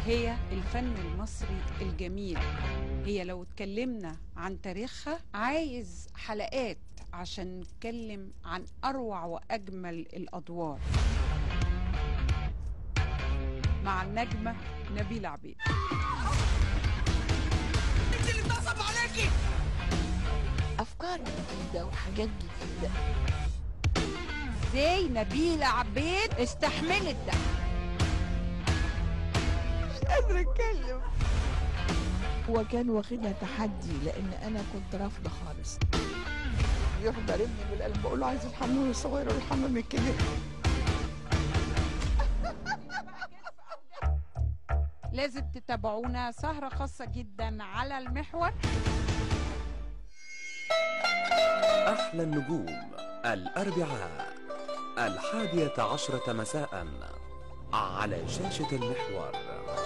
هي الفن المصري الجميل هي لو اتكلمنا عن تاريخها عايز حلقات عشان نتكلم عن أروع وأجمل الأدوار مع النجمة نبيلة عبيد انت اللي اتنصب عليكي افكار جديده وحاجات جديده ازاي نبيلة عبيد استحملت ده قادره اتكلم هو كان واخدها تحدي لان انا كنت رافضه خالص يروح ضاربني بالقلب بقول له عايز الحمام الصغير والحمام الكبير لازم تتابعونا سهرة خاصة جدا على المحور أحلى النجوم الأربعاء الحادية عشرة مساء على شاشة المحور